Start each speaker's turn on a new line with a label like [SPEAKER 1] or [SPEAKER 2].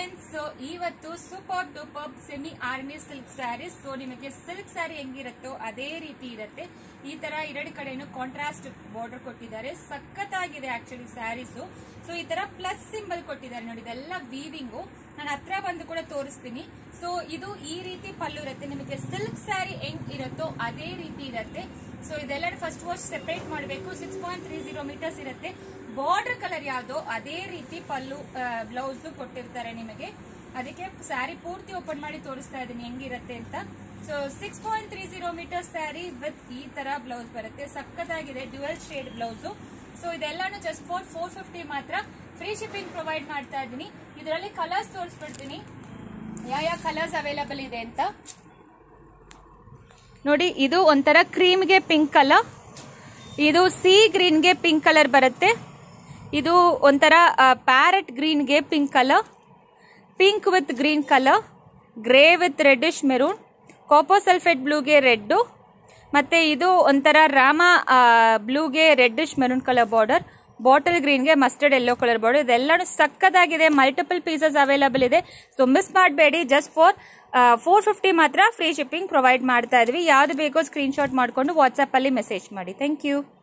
[SPEAKER 1] friends so ಇವತ್ತು super duper semi army silk sarees so ನಿಮಗೆ silk saree ಹೆಂಗಿರುತ್ತೋ ಅದೇ ರೀತಿ ಇರುತ್ತೆ ಈ ತರ ಎರಡು ಕಡೆನೂ ಕಾಂಟ್ರಾಸ್ಟ್ ಬಾರ್ಡರ್ ಕೊಟ್ಟಿದ್ದಾರೆ ಸಖತ್ತಾಗಿದೆ ಆಕ್ಚುಲಿ ಸ್ಯಾರೀಸು ಸೊ ಈ ತರ ಪ್ಲಸ್ ಸಿಂಬಲ್ ಕೊಟ್ಟಿದ್ದಾರೆ ನೋಡಿ ಇದೆಲ್ಲ ವೀವಿಂಗು ನಾನು ಹತ್ರ ಬಂದು ಕೂಡ ತೋರಿಸ್ತೀನಿ ಸೊ ಇದು ಈ ರೀತಿ ಪಲ್ಲು ಇರುತ್ತೆ ನಿಮಗೆ ಸಿಲ್ಕ್ ಸ್ಯಾರಿ ಹೆಂಗ್ ಇರುತ್ತೋ ಅದೇ ರೀತಿ ಇರುತ್ತೆ ಸೊ ಇದೆಲ್ಲ ಫಸ್ಟ್ ವಾಶ್ ಸೆಪರೇಟ್ ಮಾಡಬೇಕು six point three zero metres ಇರುತ್ತೆ ಬಾರ್ಡರ್ ಕಲರ್ ಯಾವ್ದೋ ಅದೇ ರೀತಿ ಪಲ್ಲು ಬ್ಲೌಸ್ ಕೊಟ್ಟಿರ್ತಾರೆ ನಿಮಗೆ ಅದಕ್ಕೆ ಸ್ಯಾರಿ ಪೂರ್ತಿ ಓಪನ್ ಮಾಡಿ ತೋರಿಸ್ತಾ ಇದ್ದೀನಿ ಹೆಂಗಿರುತ್ತೆ ಅಂತ so six point three zero metre saree with ಈ ತರ ಬ್ಲೌಸ್ ಬರುತ್ತೆ ಸಖತ್ತಾಗಿದೆ ಡ್ಯುಯಲ್ ಶೇಡ್ ಬ್ಲೌಸ್ ಸೊ ಇದೆಲ್ಲಾನು ಜಸ್ಟ್ ಫೋರ್ ಫೋರ್ ಫಿಫ್ಟಿ ಮಾತ್ರ ಫ್ರೀ ಶಿಪ್ಪಿಂಗ್ ಪ್ರೊವೈಡ್ ಮಾಡ್ತಾ ಇದ್ದೀನಿ ಇದರಲ್ಲಿ ಕಲರ್ಸ್ ತೋರಿಸ್ಬಿಡ್ತೀನಿ ಯಾವ ಯಾವ ಕಲರ್ಸ್ ಅವೈಲಬಲ್ ಇದೆ ಅಂತ ನೋಡಿ ಇದು ಒಂಥರ ಕ್ರೀಮ್ಗೆ ಪಿಂಕ್ ಕಲರ್ ಇದು ಸಿ ಗ್ರೀನ್ಗೆ ಪಿಂಕ್ ಕಲರ್ ಬರುತ್ತೆ ಇದು ಒಂಥರ ಪ್ಯಾರೆಟ್ ಗ್ರೀನ್ಗೆ pink colour pink with green colour grey with reddish maroon copper sulphate ಬ್ಲೂಗೆ ರೆಡ್ಡು ಮತ್ತು ಇದು ಒಂಥರ ರಾಮ ಬ್ಲೂಗೆ reddish maroon colour border bottle ಗ್ರೀನ್ಗೆ ಮಸ್ಟರ್ಡ್ ಯೆಲ್ಲೋ ಕಲರ್ ಬಾರ್ಡರ್ ಇದೆಲ್ಲನೂ ಸಕ್ಕತ್ತಾಗಿದೆ ಮಲ್ಟಿಪಲ್ ಪೀಸಸ್ ಅವೈಲಬಲ್ ಇದೆ ಸೊ ಮಿಸ್ ಮಾಡಬೇಡಿ ಜಸ್ಟ್ ಫಾರ್ ಫೋರ್ ಫಿಫ್ಟಿ ಮಾತ್ರ ಫ್ರೀ ಶಿಪ್ಪಿಂಗ್ ಪ್ರೊವೈಡ್ ಮಾಡ್ತಾ ಇದ್ವಿ ಯಾವ್ದು ಬೇಕೋ ಸ್ಕ್ರೀನ್ಶಾಟ್ ಮಾಡಿಕೊಂಡು ವಾಟ್ಸಪ್ಪಲ್ಲಿ ಮೆಸೇಜ್ ಮಾಡಿ ಥ್ಯಾಂಕ್ ಯು